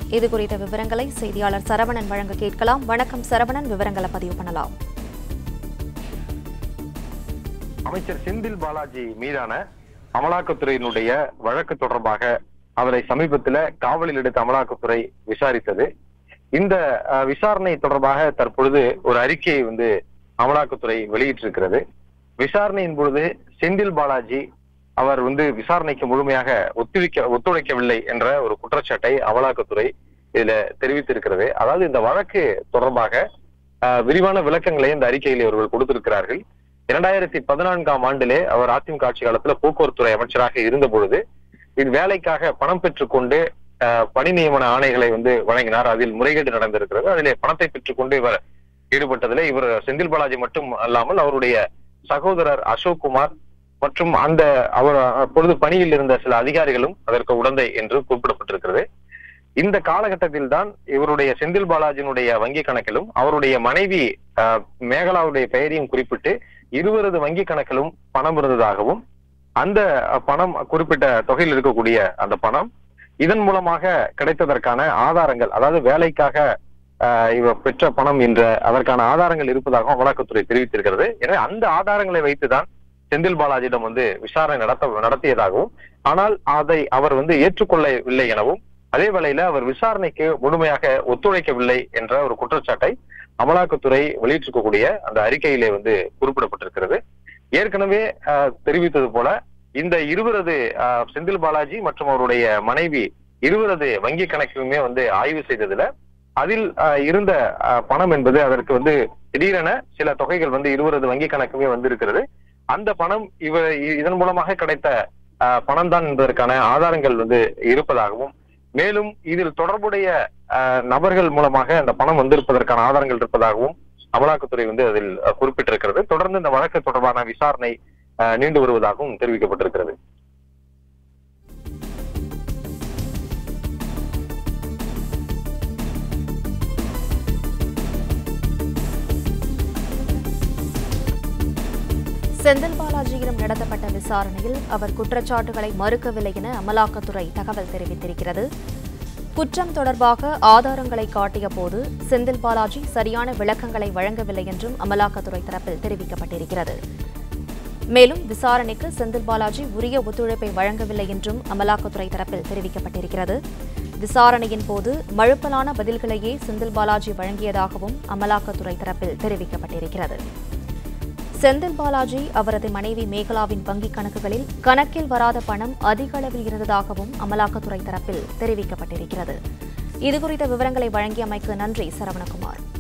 இது குறித்த விவரங்களை செய்தியாளர் சரவணன் வழங்க கேட்கலாம் வணக்கம் சரவணன் விவரங்களை பதிவு பண்ணலாம் அமைச்சர் செந்தில் பாலாஜி மீதான அமலாக்கத்துறையினுடைய வழக்கு தொடர்பாக அவரை சமீபத்தில் காவலில் எடுத்த அமலாக்கத்துறை விசாரித்தது இந்த அஹ், விசாரணை தொடர்பாக தற்பொழுது ஒரு அறிக்கையை வந்து அமலாக்கத்துறை வெளியிட்டிருக்கிறது விசாரணையின் பொழுது செந்தில் பாலாஜி அவர் வந்து விசாரணைக்கு முழுமையாக ஒத்துழைக்க ஒத்துழைக்கவில்லை என்ற ஒரு குற்றச்சாட்டை அமலாக்கத்துறை இதுல தெரிவித்திருக்கிறது அதாவது இந்த வழக்கு தொடர்பாக அஹ், விரிவான விளக்கங்களை இந்த அறிக்கையில் இவர்கள் கொடுத்திருக்கிறார்கள் இரண்டாயிரத்தி பதினான்காம் ஆண்டிலே அவர் அதிமுக ஆட்சி காலத்துல போக்குவரத்துறை அமைச்சராக இருந்த பொழுது இது வேலைக்காக பணம் பெற்றுக்கொண்டு அஹ், பணி நியமன ஆணைகளை வந்து வழங்கினார் அதில் முறைகேடு நடந்திருக்கிறது அதிலே பணத்தை பெற்றுக்கொண்டு இவர் ஈடுபட்டதிலே இவர் செந்தில் பாலாஜி மட்டும் அல்லாமல் அவருடைய சகோதரர் அசோக் குமார் மற்றும் அந்த அவர் அப்பொழுது பணியில் இருந்த சில அதிகாரிகளும் அதற்கு உடந்தை என்று குறிப்பிடப்பட்டிருக்கிறது இந்த காலகட்டத்தில் தான் இவருடைய செந்தில் பாலாஜியினுடைய வங்கி கணக்கிலும் அவருடைய மனைவி அஹ், மேகலாவுடைய பெயரையும் குறிப்பிட்டு இருவரது வங்கி கணக்கிலும் பணம் இருந்ததாகவும் அந்த அஹ், பணம் குறிப்பிட்ட தொகையில் இருக்கக்கூடிய அந்த பணம் இதன் மூலமாக கிடைத்ததற்கான ஆதாரங்கள் அதாவது வேலைக்காக அஹ், இவர் பெற்ற பணம் என்ற அதற்கான ஆதாரங்கள் இருப்பதாகவும் அமலாக்கத்துறை தெரிவித்திருக்கிறது எனவே அந்த ஆதாரங்களை வைத்துதான் செந்தில் பாலாஜியிடம் வந்து விசாரணை நடத்த நடத்தியதாகவும் ஆனால் அதை அவர் வந்து ஏற்றுக்கொள்ளவில்லை எனவும் அதே வேளையில அவர் விசாரணைக்கு முழுமையாக ஒத்துழைக்கவில்லை என்ற ஒரு குற்றச்சாட்டை அமலாக்கத்துறை வெளியிட்டிருக்கக்கூடிய அந்த அறிக்கையிலே வந்து குறிப்பிடப்பட்டிருக்கிறது ஏற்கனவே அஹ், தெரிவித்தது போல இந்த இருவரது அஹ், செந்தில் பாலாஜி மற்றும் அவருடைய மனைவி இருவரது வங்கி கணக்குமே வந்து ஆய்வு செய்ததுல அதில் அஹ், இருந்த அஹ், பணம் என்பது அதற்கு வந்து திடீரென சில தொகைகள் வந்து இருவரது வங்கி கணக்குமே வந்து இருக்கிறது அந்த பணம் இவ இ- இதன் மூலமாக கிடைத்த அஹ், பணம் தான் என்பதற்கான ஆதாரங்கள் வந்து இருப்பதாகவும் மேலும் இதில் தொடர்புடைய அஹ், நபர்கள் மூலமாக அந்த பணம் வந்திருப்பதற்கான ஆதாரங்கள் இருப்பதாகவும் அமலாக்கத்துறை வந்து அதில் அஹ், குறிப்பிட்டிருக்கிறது தொடர்ந்து இந்த வழக்கு தொடர்பான விசாரணை அஹ், நீண்டு வருவதாகவும் தெரிவிக்கப்பட்டிருக்கிறது செந்தில் பாலாஜியிடம் நடத்தப்பட்ட விசாரணையில் அவர் குற்றச்சாட்டுகளை மறுக்கவில்லை என அமலாக்கத்துறை தகவல் தெரிவித்திருக்கிறது குற்றம் தொடர்பாக ஆதாரங்களை காட்டிய போது செந்தில் பாலாஜி சரியான விளக்கங்களை வழங்கவில்லை என்றும் அமலாக்கத்துறை தரப்பில் தெரிவிக்கப்பட்டிருக்கிறது மேலும் விசாரணைக்கு செந்தில் பாலாஜி உரிய ஒத்துழைப்பை வழங்கவில்லை என்றும் அமலாக்கத்துறை தரப்பில் தெரிவிக்கப்பட்டிருக்கிறது விசாரணையின் போது மழுப்பலான பதில்களையே செந்தில் பாலாஜி வழங்கியதாகவும் அமலாக்கத்துறை தரப்பில் தெரிவிக்கப்பட்டிருக்கிறது செந்தில் பாலாஜி அவரது மனைவி மேகலாவின் வங்கிக் கணக்குகளில் கணக்கில் வராத பணம் அதிக அளவில் இருந்ததாகவும் அமலாக்கத்துறை தரப்பில் தெரிவிக்கப்பட்டிருக்கிறது இதுகுறித்த விவரங்களை வழங்கியமைக்கு நன்றி சரவணகுமார்